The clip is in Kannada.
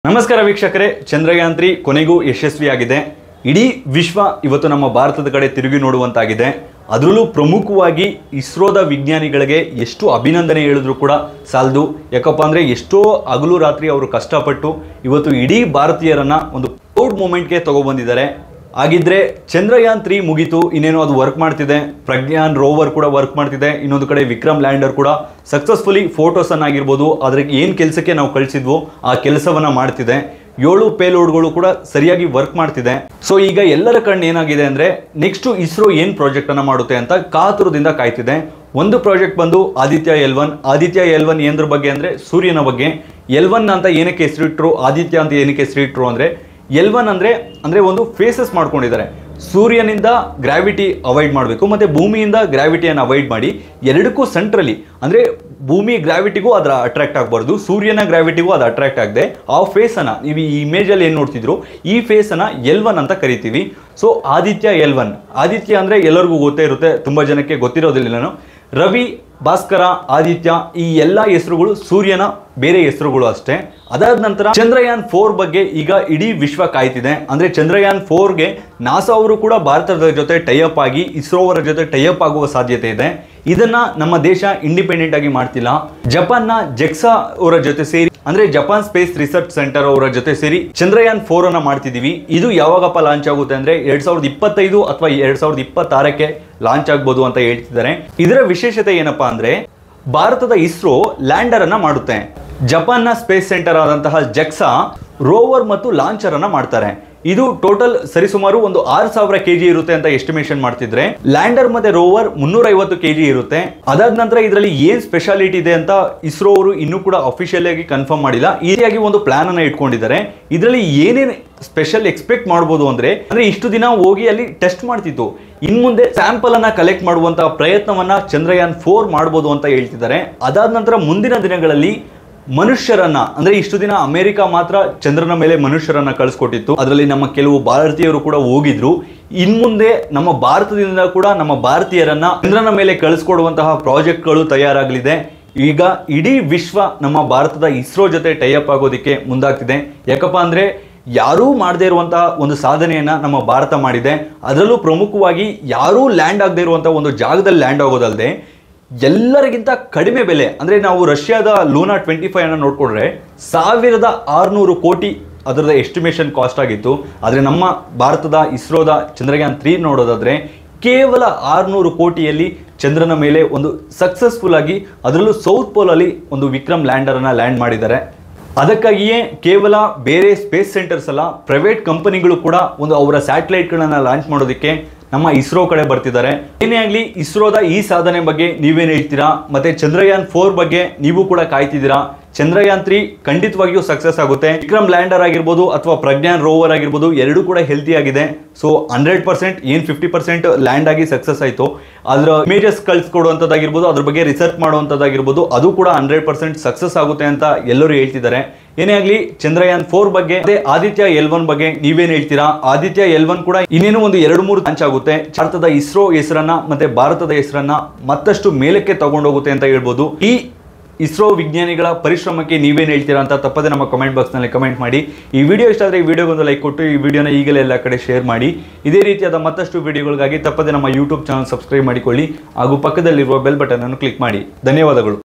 ನಮಸ್ಕಾರ ವೀಕ್ಷಕರೇ ಚಂದ್ರಯಾನ್ ತ್ರೀ ಕೊನೆಗೂ ಯಶಸ್ವಿಯಾಗಿದೆ ಇಡೀ ವಿಶ್ವ ಇವತ್ತು ನಮ್ಮ ಭಾರತದ ಕಡೆ ತಿರುಗಿ ನೋಡುವಂತಾಗಿದೆ ಅದರಲ್ಲೂ ಪ್ರಮುಖವಾಗಿ ಇಸ್ರೋದ ವಿಜ್ಞಾನಿಗಳಿಗೆ ಎಷ್ಟು ಅಭಿನಂದನೆ ಹೇಳಿದ್ರು ಕೂಡ ಸಾಲದು ಯಾಕಪ್ಪ ಅಂದರೆ ಎಷ್ಟೋ ಹಗಲು ರಾತ್ರಿ ಅವರು ಕಷ್ಟಪಟ್ಟು ಇವತ್ತು ಇಡೀ ಭಾರತೀಯರನ್ನ ಒಂದು ಪ್ರೌಡ್ ಮೂಮೆಂಟ್ಗೆ ತಗೊಬಂದಿದ್ದಾರೆ ಹಾಗಿದ್ರೆ ಚಂದ್ರಯಾನ್ ತ್ರೀ ಮುಗೀತು ಇನ್ನೇನು ಅದು ವರ್ಕ್ ಮಾಡ್ತಿದೆ ಪ್ರಜ್ಞಾನ್ ರೋವರ್ ಕೂಡ ವರ್ಕ್ ಮಾಡ್ತಿದೆ ಇನ್ನೊಂದು ಕಡೆ ವಿಕ್ರಮ್ ಲ್ಯಾಂಡರ್ ಕೂಡ ಸಕ್ಸಸ್ಫುಲಿ ಫೋಟೋಸ್ ಆಗಿರ್ಬೋದು ಅದ್ರಿಗೆ ಏನು ಕೆಲಸಕ್ಕೆ ನಾವು ಕಳಿಸಿದ್ವೋ ಆ ಕೆಲಸವನ್ನ ಮಾಡ್ತಿದೆ ಏಳು ಪೇಲೋಡ್ಗಳು ಕೂಡ ಸರಿಯಾಗಿ ವರ್ಕ್ ಮಾಡ್ತಿದೆ ಸೊ ಈಗ ಎಲ್ಲರ ಕಣ್ಣು ಏನಾಗಿದೆ ಅಂದ್ರೆ ನೆಕ್ಸ್ಟ್ ಇಸ್ರೋ ಏನ್ ಪ್ರಾಜೆಕ್ಟ್ ಅನ್ನ ಮಾಡುತ್ತೆ ಅಂತ ಕಾತುರದಿಂದ ಕಾಯ್ತಿದೆ ಒಂದು ಪ್ರಾಜೆಕ್ಟ್ ಬಂದು Aditya L one Aditya L one ಏನದ್ರ ಬಗ್ಗೆ ಅಂದ್ರೆ ಸೂರ್ಯನ ಬಗ್ಗೆ ಎಲ್ ಒನ್ ಅಂತ ಏನಕ್ಕೆ ಹೆಸರಿಟ್ರು ಆದಿತ್ಯ ಅಂತ ಏನಕ್ಕೆ ಹೆಸರಿಟ್ರು ಅಂದ್ರೆ ಎಲ್ ಒನ್ ಅಂದ್ರೆ ಅಂದ್ರೆ ಒಂದು ಫೇಸಸ್ ಮಾಡ್ಕೊಂಡಿದ್ದಾರೆ ಸೂರ್ಯನಿಂದ ಗ್ರಾವಿಟಿ ಅವಾಯ್ಡ್ ಮಾಡಬೇಕು ಮತ್ತೆ ಭೂಮಿಯಿಂದ ಗ್ರಾವಿಟಿಯನ್ನು ಅವಾಯ್ಡ್ ಮಾಡಿ ಎರಡಕ್ಕೂ ಸೆಂಟ್ರಲಿ ಅಂದ್ರೆ ಭೂಮಿ ಗ್ರಾವಿಟಿಗೂ ಅದರ ಅಟ್ರಾಕ್ಟ್ ಆಗಬಾರ್ದು ಸೂರ್ಯನ ಗ್ರಾವಿಟಿಗೂ ಅದು ಅಟ್ರಾಕ್ಟ್ ಆಗದೆ ಆ ಫೇಸನ್ನು ನೀವು ಈ ಇಮೇಜಲ್ಲಿ ಏನು ನೋಡ್ತಿದ್ರು ಈ ಫೇಸನ್ನು ಎಲ್ ಒನ್ ಅಂತ ಕರಿತೀವಿ so Aditya L one Aditya ಅಂದರೆ ಎಲ್ಲರಿಗೂ ಗೊತ್ತೇ ಇರುತ್ತೆ ತುಂಬ ಜನಕ್ಕೆ ಗೊತ್ತಿರೋದಿಲ್ಲ ರವಿ ಭಾಸ್ಕರ ಆದಿತ್ಯ ಈ ಎಲ್ಲ ಹೆಸರುಗಳು ಸೂರ್ಯನ ಬೇರೆ ಹೆಸರುಗಳು ಅಷ್ಟೇ ಅದಾದ ನಂತರ ಚಂದ್ರಯಾನ್ ಫೋರ್ ಬಗ್ಗೆ ಈಗ ಇಡೀ ವಿಶ್ವ ಕಾಯ್ತಿದೆ ಅಂದ್ರೆ ಚಂದ್ರಯಾನ್ ಫೋರ್ಗೆ ನಾಸಾ ಅವರು ಕೂಡ ಭಾರತದ ಜೊತೆ ಟೈಅಪ್ ಆಗಿ ಇಸ್ರೋ ಅವರ ಜೊತೆ ಟೈಅಪ್ ಆಗುವ ಸಾಧ್ಯತೆ ಇದೆ ಇದನ್ನ ನಮ್ಮ ದೇಶ ಇಂಡಿಪೆಂಡೆಂಟ್ ಆಗಿ ಮಾಡ್ತಿಲ್ಲ ಜಪಾನ್ನ ಜೆಕ್ಸಾ ಅವರ ಜೊತೆ ಸೇರಿ ಅಂದ್ರೆ ಜಪಾನ್ ಸ್ಪೇಸ್ ರಿಸರ್ಚ್ ಸೆಂಟರ್ ಅವರ ಜೊತೆ ಸೇರಿ ಚಂದ್ರಯಾನ್ ಫೋರ್ ಅನ್ನ ಮಾಡ್ತಿದೀವಿ ಇದು ಯಾವಾಗಪ್ಪ ಲಾಂಚ್ ಆಗುತ್ತೆ ಅಂದ್ರೆ ಎರಡ್ ಸಾವಿರದ ಇಪ್ಪತ್ತೈದು ಅಥವಾ ಎರಡ್ ಸಾವಿರದ ಇಪ್ಪತ್ತಾರಕ್ಕೆ ಲಾಂಚ್ ಆಗ್ಬೋದು ಅಂತ ಹೇಳ್ತಿದ್ದಾರೆ ಇದರ ವಿಶೇಷತೆ ಏನಪ್ಪಾ ಅಂದ್ರೆ ಭಾರತದ ಇಸ್ರೋ ಲ್ಯಾಂಡರ್ ಅನ್ನ ಮಾಡುತ್ತೆ ಜಪಾನ್ನ ಸ್ಪೇಸ್ ಸೆಂಟರ್ ಆದಂತಹ ಜೆಕ್ಸಾ ರೋವರ್ ಮತ್ತು ಲಾಂಚರ್ ಅನ್ನ ಮಾಡ್ತಾರೆ ಇದು ಟೋಟಲ್ ಸರಿಸುಮಾರು ಒಂದು ಆರು ಸಾವಿರ ಕೆಜಿ ಇರುತ್ತೆ ಅಂತ ಎಸ್ಟಿಮೇಷನ್ ಮಾಡ್ತಿದ್ರೆ ಲ್ಯಾಂಡರ್ ಮತ್ತೆ ರೋವರ್ ಮುನ್ನೂರ ಐವತ್ತು ಕೆಜಿ ಇರುತ್ತೆ ಅದಾದ ನಂತರ ಇದರಲ್ಲಿ ಏನ್ ಸ್ಪೆಷಾಲಿಟಿ ಇದೆ ಅಂತ ಇಸ್ರೋ ಅವರು ಇನ್ನೂ ಕೂಡ ಅಫಿಷಿಯಲ್ ಆಗಿ ಕನ್ಫರ್ಮ್ ಮಾಡಿಲ್ಲ ಈ ರೀತಿಯಾಗಿ ಒಂದು ಪ್ಲಾನ್ ಅನ್ನ ಇಟ್ಕೊಂಡಿದ್ದಾರೆ ಇದರಲ್ಲಿ ಏನೇನ್ ಸ್ಪೆಷಲ್ ಎಕ್ಸ್ಪೆಕ್ಟ್ ಮಾಡ್ಬೋದು ಅಂದ್ರೆ ಅಂದ್ರೆ ಇಷ್ಟು ದಿನ ಹೋಗಿ ಅಲ್ಲಿ ಟೆಸ್ಟ್ ಮಾಡ್ತಿತ್ತು ಇನ್ ಮುಂದೆ ಸ್ಯಾಂಪಲ್ ಅನ್ನ ಕಲೆಕ್ಟ್ ಮಾಡುವಂತಹ ಪ್ರಯತ್ನವನ್ನ ಚಂದ್ರಯಾನ್ ಫೋರ್ ಮಾಡಬಹುದು ಅಂತ ಹೇಳ್ತಿದ್ದಾರೆ ಅದಾದ ನಂತರ ಮುಂದಿನ ದಿನಗಳಲ್ಲಿ ಮನುಷ್ಯರನ್ನ ಅಂದ್ರೆ ಇಷ್ಟು ದಿನ ಅಮೆರಿಕ ಮಾತ್ರ ಚಂದ್ರನ ಮೇಲೆ ಮನುಷ್ಯರನ್ನ ಕಳಿಸ್ಕೊಟ್ಟಿತ್ತು ಅದರಲ್ಲಿ ನಮ್ಮ ಕೆಲವು ಭಾರತೀಯರು ಕೂಡ ಹೋಗಿದ್ರು ಇನ್ ಮುಂದೆ ನಮ್ಮ ಭಾರತದಿಂದ ಕೂಡ ನಮ್ಮ ಭಾರತೀಯರನ್ನ ಚಂದ್ರನ ಮೇಲೆ ಕಳಿಸ್ಕೊಡುವಂತಹ ಪ್ರಾಜೆಕ್ಟ್ಗಳು ತಯಾರಾಗಲಿದೆ ಈಗ ಇಡೀ ವಿಶ್ವ ನಮ್ಮ ಭಾರತದ ಇಸ್ರೋ ಜೊತೆ ಟೈಅಪ್ ಆಗೋದಕ್ಕೆ ಮುಂದಾಗ್ತಿದೆ ಯಾಕಪ್ಪ ಅಂದ್ರೆ ಯಾರೂ ಮಾಡದೇ ಇರುವಂತಹ ಒಂದು ಸಾಧನೆಯನ್ನ ನಮ್ಮ ಭಾರತ ಮಾಡಿದೆ ಅದರಲ್ಲೂ ಪ್ರಮುಖವಾಗಿ ಯಾರೂ ಲ್ಯಾಂಡ್ ಆಗದೆ ಇರುವಂತಹ ಒಂದು ಜಾಗದಲ್ಲಿ ಲ್ಯಾಂಡ್ ಆಗೋದಲ್ಲದೆ ಎಲ್ಲರಿಗಿಂತ ಕಡಿಮೆ ಬೆಲೆ ಅಂದ್ರೆ ನಾವು ರಷ್ಯಾದ ಲೂನಾ ಟ್ವೆಂಟಿ ಫೈವ್ ಅನ್ನ ನೋಡ್ಕೊಂಡ್ರೆ ಸಾವಿರದ ಆರುನೂರು ಕೋಟಿ ಅದರದ ಎಸ್ಟಿಮೇಷನ್ ಕಾಸ್ಟ್ ಆಗಿತ್ತು ಆದರೆ ನಮ್ಮ ಭಾರತದ ಇಸ್ರೋದ ಚಂದ್ರಯಾನ್ ತ್ರೀ ನೋಡೋದಾದ್ರೆ ಕೇವಲ ಆರುನೂರು ಕೋಟಿಯಲ್ಲಿ ಚಂದ್ರನ ಮೇಲೆ ಒಂದು ಸಕ್ಸಸ್ಫುಲ್ ಆಗಿ ಅದರಲ್ಲೂ ಸೌತ್ ಪೋಲ್ ಅಲ್ಲಿ ಒಂದು ವಿಕ್ರಮ್ ಲ್ಯಾಂಡರ್ ಅನ್ನ ಲ್ಯಾಂಡ್ ಮಾಡಿದ್ದಾರೆ ಅದಕ್ಕಾಗಿಯೇ ಕೇವಲ ಬೇರೆ ಸ್ಪೇಸ್ ಸೆಂಟರ್ಸ್ ಅಲ್ಲ ಪ್ರೈವೇಟ್ ಕಂಪನಿಗಳು ಕೂಡ ಒಂದು ಅವರ ಸ್ಯಾಟಲೈಟ್ಗಳನ್ನ ಲಾಂಚ್ ಮಾಡೋದಕ್ಕೆ ನಮ್ಮ ಇಸ್ರೋ ಕಡೆ ಬರ್ತಿದ್ದಾರೆ ಏನೇ ಆಗಲಿ ಇಸ್ರೋದ ಈ ಸಾಧನೆ ಬಗ್ಗೆ ನೀವೇನು ಹೇಳ್ತೀರಾ ಮತ್ತೆ ಚಂದ್ರಯಾನ್ ಫೋರ್ ಬಗ್ಗೆ ನೀವು ಕೂಡ ಕಾಯ್ತಿದ್ದೀರಾ ಚಂದ್ರಯಾನ್ ತ್ರೀ ಖಂಡಿತವಾಗಿಯೂ ಸಕ್ಸಸ್ ಆಗುತ್ತೆ ವಿಕ್ರಮ್ ಲ್ಯಾಂಡರ್ ಆಗಿರ್ಬೋದು ಅಥವಾ ಪ್ರಜ್ಞಾನ್ ರೋವರ್ ಆಗಿರ್ಬೋದು ಎರಡೂ ಕೂಡ ಹೆಲ್ತಿ ಆಗಿದೆ ಸೊ ಹಂಡ್ರೆಡ್ ಪರ್ಸೆಂಟ್ ಏನು ಫಿಫ್ಟಿ ಪರ್ಸೆಂಟ್ ಲ್ಯಾಂಡ್ ಆಗಿ ಸಕ್ಸಸ್ ಆಯಿತು ಅದರ ಇಮೇಜಸ್ ಕಳಿಸ್ಕೊಡುವಂಥದ್ದಾಗಿರ್ಬೋದು ಅದ್ರ ಬಗ್ಗೆ ರಿಸರ್ಚ್ ಮಾಡುವಂಥದ್ದಾಗಿರ್ಬೋದು ಅದು ಕೂಡ ಹಂಡ್ರೆಡ್ ಪರ್ಸೆಂಟ್ ಸಕ್ಸಸ್ ಆಗುತ್ತೆ ಅಂತ ಎಲ್ಲರೂ ಹೇಳ್ತಿದ್ದಾರೆ ಏನೇ ಆಗಲಿ ಚಂದ್ರಯಾನ್ ಫೋರ್ ಬಗ್ಗೆ ಅದೇ ಆದಿತ್ಯ ಎಲ್ ಒನ್ ಬಗ್ಗೆ ನೀವೇನ್ ಹೇಳ್ತೀರಾ ಆದಿತ್ಯ ಎಲ್ ಒನ್ ಕೂಡ ಇನ್ನೇನು ಒಂದು ಎರಡು ಮೂರು ಲಾಂಚ್ ಆಗುತ್ತೆ ಭಾರತದ ಇಸ್ರೋ ಹೆಸರನ್ನ ಮತ್ತೆ ಭಾರತದ ಹೆಸರನ್ನ ಮತ್ತಷ್ಟು ಮೇಲಕ್ಕೆ ತಗೊಂಡೋಗುತ್ತೆ ಅಂತ ಹೇಳ್ಬೋದು ಈ ಇಸ್ರೋ ವಿಜ್ಞಾನಿಗಳ ಪರಿಶ್ರಮಕ್ಕೆ ನೀವೇನು ಹೇಳ್ತೀರಾ ಅಂತ ತಪ್ಪದೆ ನಮ್ಮ ಕಮೆಂಟ್ ಬಾಕ್ಸ್ನಲ್ಲಿ ಕಮೆಂಟ್ ಮಾಡಿ ಈ ವಿಡಿಯೋ ಇಷ್ಟ ಆದರೆ ಈ ವಿಡಿಯೋಗೊಂದು ಲೈಕ್ ಕೊಟ್ಟು ಈ ವಿಡಿಯೋನ ಈಗಲೇ ಎಲ್ಲ ಕಡೆ ಶೇರ್ ಮಾಡಿ ಇದೇ ರೀತಿಯಾದ ಮತ್ತಷ್ಟು ವಿಡಿಯೋಗಳಿಗಾಗಿ ತಪ್ಪದೆ ನಮ್ಮ ಯೂಟ್ಯೂಬ್ ಚಾನಲ್ ಸಬ್ಸ್ಕ್ರೈಬ್ ಮಾಡಿಕೊಳ್ಳಿ ಹಾಗೂ ಪಕ್ಕದಲ್ಲಿರುವ ಬೆಲ್ ಬಟನ್ ಅನ್ನು ಕ್ಲಿಕ್ ಮಾಡಿ ಧನ್ಯವಾದಗಳು